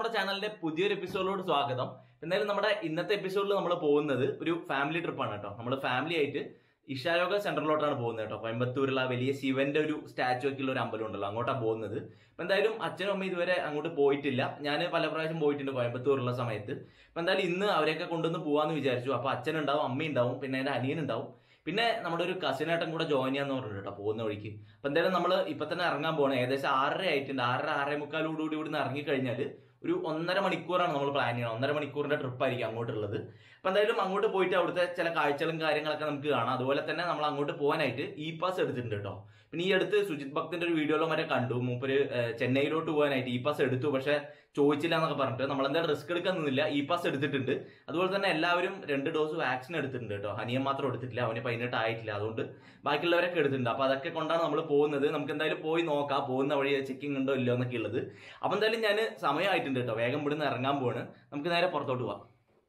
നമ്മുടെ ചാനലിന്റെ പുതിയൊരു എപ്പിസോഡിലോട് സ്വാഗതം എന്തായാലും നമ്മുടെ ഇന്നത്തെ എപ്പിസോഡിൽ നമ്മൾ പോകുന്നത് ഒരു ഫാമിലി ട്രിപ്പാണ് കേട്ടോ നമ്മൾ ഫാമിലി ആയിട്ട് ഇഷായോഗ സെന്ററിലോട്ടാണ് പോകുന്നത് കേട്ടോ കോയമ്പത്തൂരുള്ള വലിയ ശിവന്റെ ഒരു സ്റ്റാച്ചു ഒക്കെ ഉള്ള ഒരു അമ്പലം ഉണ്ടല്ലോ അങ്ങോട്ടാണ് പോകുന്നത് അപ്പൊ എന്തായാലും അച്ഛനും അമ്മയും ഇതുവരെ അങ്ങോട്ട് പോയിട്ടില്ല ഞാൻ പല പ്രാവശ്യം പോയിട്ടുണ്ട് കോയമ്പത്തൂരുള്ള സമയത്ത് അപ്പൊ എന്തായാലും ഇന്ന് അവരെയൊക്കെ കൊണ്ടുവന്ന് പോവാന്ന് വിചാരിച്ചു അപ്പൊ അച്ഛനുണ്ടാവും അമ്മയുണ്ടാവും പിന്നെ എന്റെ അനിയനുണ്ടാവും പിന്നെ നമ്മുടെ ഒരു കസിനായിട്ടും കൂടെ ജോയിൻ ചെയ്യാന്ന് പറഞ്ഞിട്ട് കേട്ടോ പോകുന്ന വഴിക്ക് അപ്പൊ എന്തായാലും നമ്മൾ ഇപ്പൊ തന്നെ ഇറങ്ങാൻ പോകണം ഏകദേശം ആറര ആയിട്ടുണ്ട് ആറര ആറേ മുക്കാലോടുകൂടി ഇവിടുന്ന് ഇറങ്ങി കഴിഞ്ഞാൽ ഒരു ഒന്നര മണിക്കൂറാണ് നമ്മൾ പ്ലാൻ ചെയ്യണം ഒന്നര മണിക്കൂറിന്റെ ട്രിപ്പ് ആയിരിക്കും അങ്ങോട്ടുള്ളത് അപ്പൊ എന്തായാലും അങ്ങോട്ട് പോയിട്ട് അവിടുത്തെ ചില കാഴ്ചകളും കാര്യങ്ങളൊക്കെ നമുക്ക് കാണാം അതുപോലെ തന്നെ നമ്മൾ അങ്ങോട്ട് പോകാനായിട്ട് ഇ പാസ് എടുത്തിട്ടുണ്ട് കേട്ടോ പിന്നെ ഈ അടുത്ത് സുജിത് ഭക്തിന്റെ ഒരു വീഡിയോയിലോ മറ്റേ കണ്ടു മൂപ്പര് ഏഹ്, ചെന്നൈയിലോട്ട് പോകാനായിട്ട് ഇ പാസ് എടുത്തു പക്ഷെ ചോദിച്ചില്ല എന്നൊക്കെ പറഞ്ഞിട്ട് നമ്മൾ എന്തായാലും റിസ്ക് എടുക്കാൻ നിന്നില്ല ഇ പാസ് എടുത്തിട്ടുണ്ട് അതുപോലെ തന്നെ എല്ലാവരും രണ്ട് ഡോസ് വാക്സിൻ എടുത്തിട്ടുണ്ട് കേട്ടോ ഹനിയൻ മാത്രം എടുത്തിട്ടില്ല അവന് പതിനെട്ട് ആയിട്ടില്ല അതുകൊണ്ട് ബാക്കിയുള്ളവരൊക്കെ എടുത്തിട്ടുണ്ട് അപ്പൊ അതൊക്കെ കൊണ്ടാണ് നമ്മൾ പോകുന്നത് നമുക്ക് എന്തായാലും പോയി നോക്കാം പോകുന്ന വഴി ചെക്കിംഗ് ഉണ്ടോ ഇല്ലയോ എന്നൊക്കെ ഉള്ളത് അപ്പൊ എന്തായാലും ഞാൻ സമയമായിട്ടുണ്ട് കേട്ടോ വേഗം ഇവിടുന്ന് ഇറങ്ങാൻ പോവാണ് നമുക്ക് നേരെ പുറത്തോട്ട് പോവാം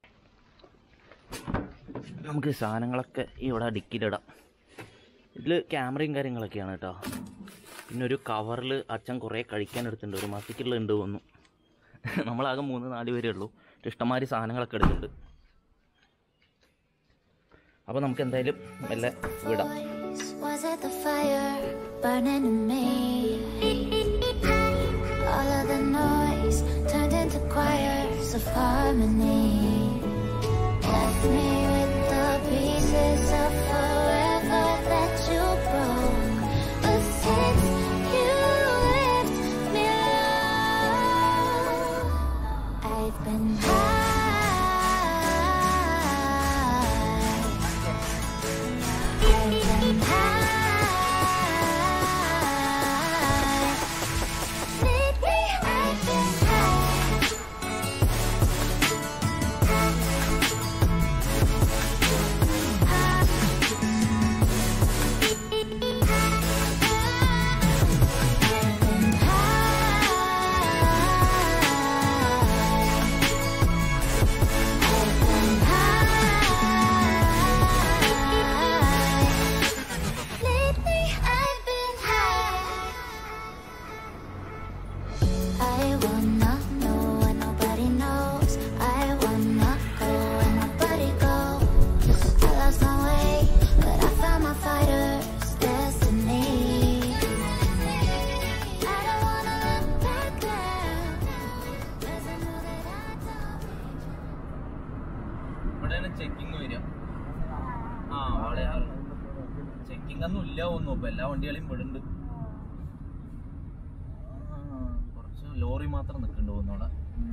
നമുക്ക് സാധനങ്ങളൊക്കെ ഇവിടെ ഡിക്കിലിടാം ഇതിൽ ക്യാമറയും കാര്യങ്ങളൊക്കെയാണ് കേട്ടോ പിന്നെ ഒരു കവറിൽ അച്ഛൻ കുറേ കഴിക്കാൻ എടുത്തിട്ടുണ്ട് ഒരു മാസത്തിക്കുള്ള ഉണ്ട് തോന്നുന്നു നമ്മളാകെ മൂന്ന് നാല് പേരേ ഉള്ളൂ ഇഷ്ടംമാതിരി സാധനങ്ങളൊക്കെ എടുത്തിട്ടുണ്ട് അപ്പോൾ നമുക്ക് എന്തായാലും മെല്ലെ വിടാം voice? Was it the fire burning in me? All of the noise turned into choirs of harmony. Left me with the pieces of forever that you broke. But since you left me alone, I've been high. I've been high. Lately, I've been high. I've been high. I've been high. Lately, I've been high. I wanna know what nobody knows. I wanna go where nobody goes. I lost my way, but I found my fighter's destiny. I don't wanna look back now, 'cause I know that I don't. ഇവിടെയാണ് checking വരിക ആ അവിടെ checking ഒന്നും ഇല്ല തോന്നുന്നു ഇപ്പൊ എല്ലാ വണ്ടികളെയും വിടുന്നുണ്ട് ആ, കുറച്ച് ലോറി മാത്രം നിൽക്കുന്നുണ്ട് തോന്നുന്നു അവിടെ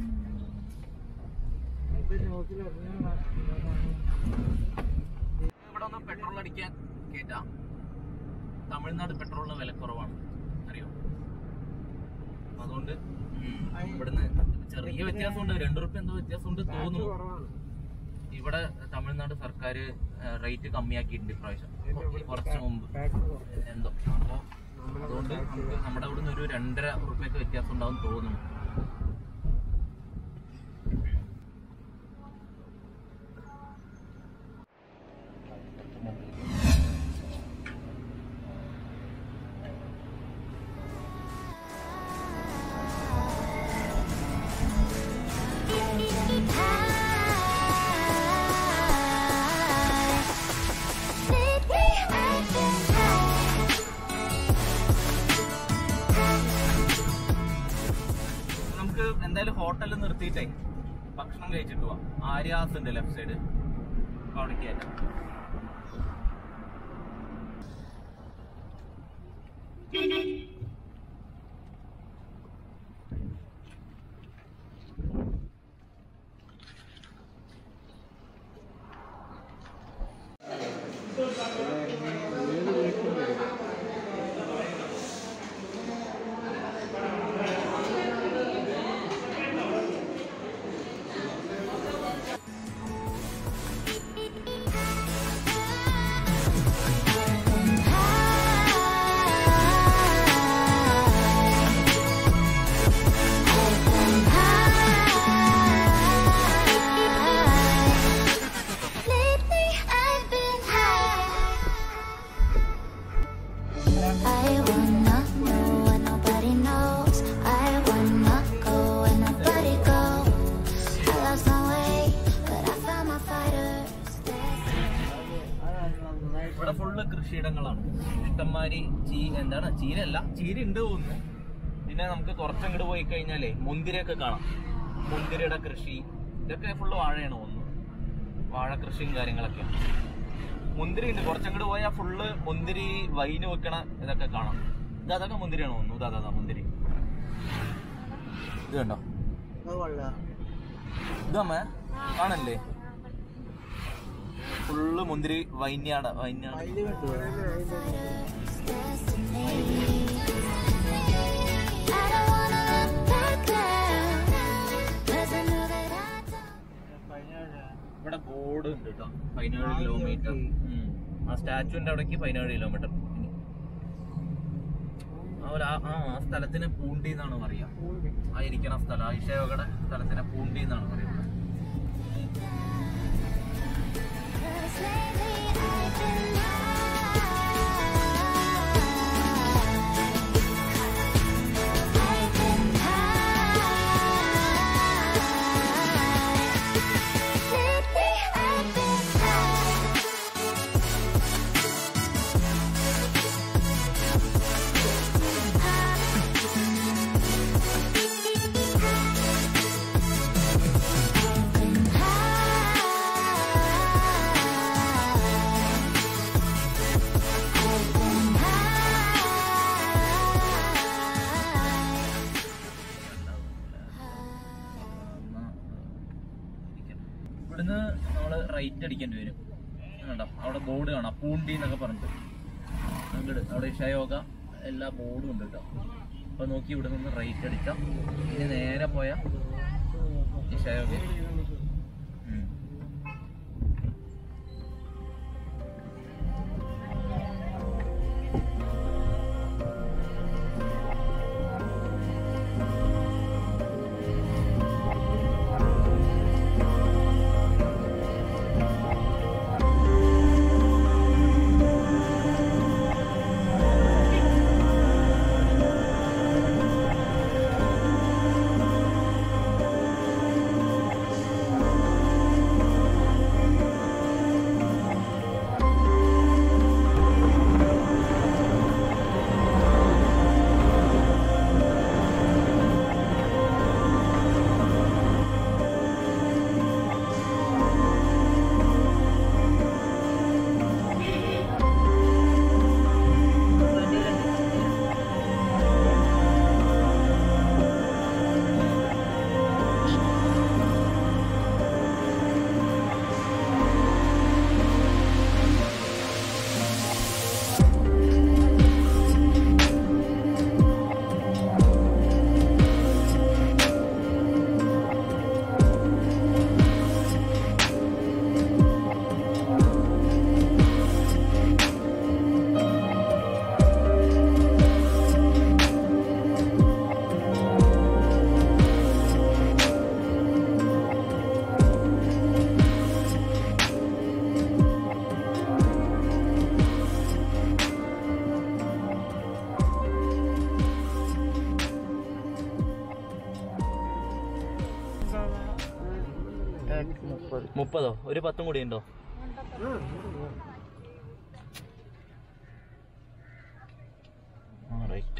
ഇവിടെ ഒന്ന് പെട്രോൾ അടിക്കാൻ കേറ്റാം തമിഴ്നാട് പെട്രോളിന് വില കുറവാണ് അറിയോ അതുകൊണ്ട് ഉം, ഇവിടുന്ന് ചെറിയ വ്യത്യാസമുണ്ട് രണ്ടു റുപ്യ എന്തോ വ്യത്യാസമുണ്ട് തോന്നുന്നു ഇവിടെ തമിഴ്നാട് സർക്കാർ റേറ്റ് കമ്മിയാക്കിയിട്ടുണ്ട് ഇപ്രാവശ്യം കുറച്ച് മുമ്പ് എന്തോ അപ്പോൾ അതുകൊണ്ട് നമുക്ക് നമ്മുടെ ഇവിടുന്ന് ഒരു രണ്ടര ഉറുപ്പ്യൊക്കെ വ്യത്യാസം ഉണ്ടാവും തോന്നുന്നു I've been high. Lately, I've been high. നമുക്ക് എന്തായാലും ഹോട്ടലിൽ നിർത്തിയിട്ടേ ഭക്ഷണം കഴിച്ചിട്ട് പോവാം ആര്യാസ് ഉണ്ട് ലെഫ്റ്റ് സൈഡ് അവിടേക്ക് കയറ്റാം I've been high. ഇഷ്ടംമാതിരി ചീ എന്താണ് ചീരല്ല ചീര ഉണ്ട് തോന്നുന്നു പിന്നെ നമുക്ക് കുറച്ചങ്ങോട്ട് പോയി കഴിഞ്ഞാലേ മുന്തിരിയൊക്കെ കാണാം മുന്തിരിയുടെ കൃഷി ഇതൊക്കെ ഫുള്ള് വാഴയാണ് തോന്നുന്നു വാഴ കൃഷിയും കാര്യങ്ങളൊക്കെയാണ് മുന്തിരി ഉണ്ട് കുറച്ചങ്ങോട്ട് പോയാൽ ഫുള്ള് മുന്തിരി വൈന് വെക്കണ ഇതൊക്കെ കാണാം ഇത് അതൊക്കെ മുന്തിരിയാണ് തോന്നുന്നു ഇതാ അതാ മുന്തിരി ഇത് കണ്ടോ ഇതമ്മേ കാണല്ലേ ഫുള്ള് മുന്തിരി വൈന്യാട വൈന്യാട I don't wanna look back now, 'cause I know that I don't. ഇവിടെ ബോർഡ് ഉണ്ട് കേട്ടോ പതിനേഴ് കിലോമീറ്റർ ആ സ്റ്റാച്ചുവിന്റെ അവിടേക്ക് പതിനേഴ് കിലോമീറ്റർ ആ ഒരു ആ- ആ ആ സ്ഥലത്തിന് പൂണ്ടി എന്നാണ് പറയാ ആ ഇരിക്കണ സ്ഥലം ആ ഇഷയോഗയുടെ സ്ഥലത്തിന് പൂണ്ടി എന്നാണ് പറയുന്നത് Cause lately I've been high. I've been high. Lately I've been high. I've been high. I've been ഇവിടുന്ന് നമ്മള് റൈറ്റ് അടിക്കേണ്ടി വരും കണ്ടോ അവിടെ ബോർഡ് കാണാം പൂണ്ടി എന്നൊക്കെ പറഞ്ഞിട്ട് അങ്ങോട്ട് അവിടെ ഇഷയോഗ എല്ലാ ബോർഡും ഉണ്ട് കേട്ടോ അപ്പൊ നോക്കി ഇവിടെ നിന്ന് റൈറ്റ് അടിച്ച ഇനി നേരെ പോയ ഇഷയോഗ ഉം. മുപ്പതോ ഒരു പത്തും കൂടി ഉണ്ടോ റൈറ്റ്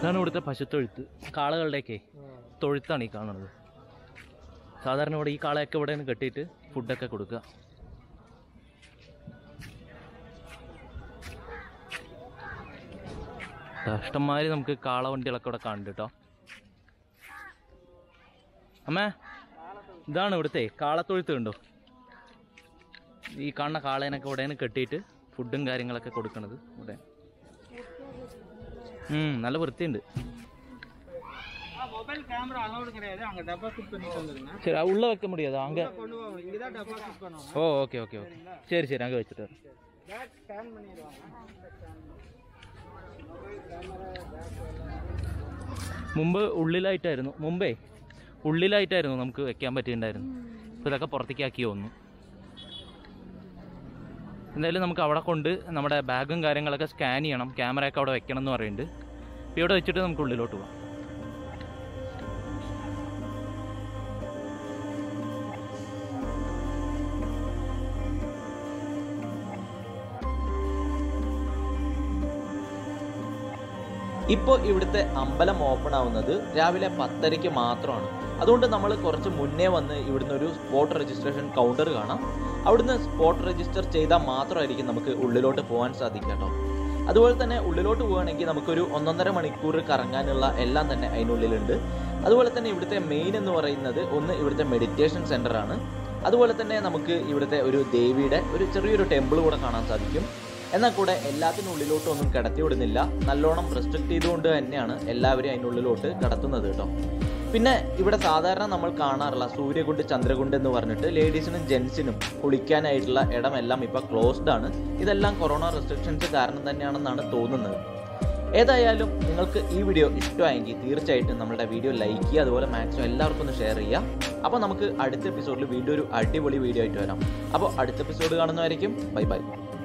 ഇതാണ് ഇവിടുത്തെ പശുത്തൊഴുത്ത് കാളകളുടെയൊക്കെ തൊഴുത്താണ് ഈ കാണുന്നത് സാധാരണ ഇവിടെ ഈ കാളയൊക്കെ ഇവിടെ നിന്ന് കെട്ടിയിട്ട് ഫുഡൊക്കെ കൊടുക്കുക ഇഷ്ടംമാതിരി നമുക്ക് കാള വണ്ടികളൊക്കെ ഇവിടെ കാണുന്നുണ്ട് കേട്ടോ അമ്മേ ഇതാണ് ഇവിടുത്തെ കാളത്തൊഴുത്ത് കണ്ടോ ഈ കാണുന്ന കാളേനൊക്കെ ഇവിടെ നിന്ന് കെട്ടിയിട്ട് ഫുഡും കാര്യങ്ങളൊക്കെ കൊടുക്കണത് ഇവിടെ ம் நல்ல வൃത്തിയുണ്ട് மொபைல் கேமரா அலௌடு கிடையாது அங்க டெபாசிட் பண்ணிட்டு வந்துருங்க சரி அது உள்ள வைக்க முடியாது அங்க கொண்டு போவோம் இங்க தான் டெபாசிட் பண்ணுவோம் ஓ ஓகே ஓகே ஓகே சரி சரி அங்கே வச்சுட்டு வரேன். பேக் ஸ்கேன் பண்ணிடுவாங்க മുമ്പ് ഉള്ളിലായിട്ടായിരുന്നു മുമ്പേ ഉള്ളിലായിട്ടായിരുന്നു നമുക്ക് വെക്കാൻ പറ്റിയിട്ടുണ്ടായിരുന്നു ഇപ്പോൾ ഇതൊക്കെ പുറത്തേക്ക് ആക്കി തോന്നുന്നു എന്തായാലും നമുക്ക് അവിടെ കൊണ്ട് നമ്മുടെ ബാഗും കാര്യങ്ങളൊക്കെ സ്കാൻ ചെയ്യണം ക്യാമറയൊക്കെ അവിടെ വെക്കണം എന്ന് പറയുന്നുണ്ട് അപ്പോൾ ഇവിടെ വെച്ചിട്ട് നമുക്ക് ഉള്ളിലോട്ട് പോകാം ഇപ്പോൾ ഇവിടുത്തെ അമ്പലം ഓപ്പൺ ആവുന്നത് രാവിലെ പത്തരയ്ക്ക് മാത്രമാണ് അതുകൊണ്ട് നമ്മൾ കുറച്ച് മുന്നേ വന്ന് ഇവിടുന്ന് ഒരു സ്പോട്ട് രജിസ്ട്രേഷൻ കൗണ്ടർ കാണാം അവിടുന്ന് സ്പോട്ട് രജിസ്റ്റർ ചെയ്താൽ മാത്രമായിരിക്കും നമുക്ക് ഉള്ളിലോട്ട് പോകാൻ സാധിക്കുക കേട്ടോ അതുപോലെ തന്നെ ഉള്ളിലോട്ട് പോവുകയാണെങ്കിൽ നമുക്കൊരു ഒന്നൊന്നര മണിക്കൂർ കറങ്ങാനുള്ള എല്ലാം തന്നെ അതിനുള്ളിലുണ്ട് അതുപോലെ തന്നെ ഇവിടുത്തെ മെയിൻ എന്ന് പറയുന്നത് ഒന്ന് ഇവിടുത്തെ മെഡിറ്റേഷൻ സെൻ്റർ ആണ് അതുപോലെ തന്നെ നമുക്ക് ഇവിടുത്തെ ഒരു ദേവിയുടെ ഒരു ചെറിയൊരു ടെമ്പിൾ കൂടെ കാണാൻ സാധിക്കും എന്നാൽ കൂടെ എല്ലാത്തിനും ഉള്ളിലോട്ടൊന്നും കടത്തി വിടുന്നില്ല നല്ലോണം റെസ്ട്രിക്ട് ചെയ്തുകൊണ്ട് തന്നെയാണ് എല്ലാവരെയും അതിനുള്ളിലോട്ട് കടത്തുന്നത് കേട്ടോ പിന്നെ ഇവിടെ സാധാരണ നമ്മൾ കാണാറുള്ള സൂര്യകുണ്ട് ചന്ദ്രകുണ്ട് എന്ന് പറഞ്ഞിട്ട് ലേഡീസിനും ജെൻസിനും കുളിക്കാനായിട്ടുള്ള ഇടമെല്ലാം ഇപ്പോൾ ക്ലോസ്ഡ് ആണ് ഇതെല്ലാം കൊറോണ റെസ്ട്രിക്ഷൻസ് കാരണം തന്നെയാണെന്നാണ് തോന്നുന്നത് ഏതായാലും നിങ്ങൾക്ക് ഈ വീഡിയോ ഇഷ്ടമായെങ്കിൽ തീർച്ചയായിട്ടും നമ്മുടെ വീഡിയോ ലൈക്ക് ചെയ്യുക അതുപോലെ മാക്സിമം എല്ലാവർക്കും ഒന്ന് ഷെയർ ചെയ്യുക അപ്പോൾ നമുക്ക് അടുത്ത എപ്പിസോഡിൽ വീണ്ടും ഒരു അടിപൊളി വീഡിയോ ആയിട്ട് വരാം അപ്പോൾ അടുത്ത എപ്പിസോഡ് കാണുന്നതായിരിക്കും ബൈ ബൈ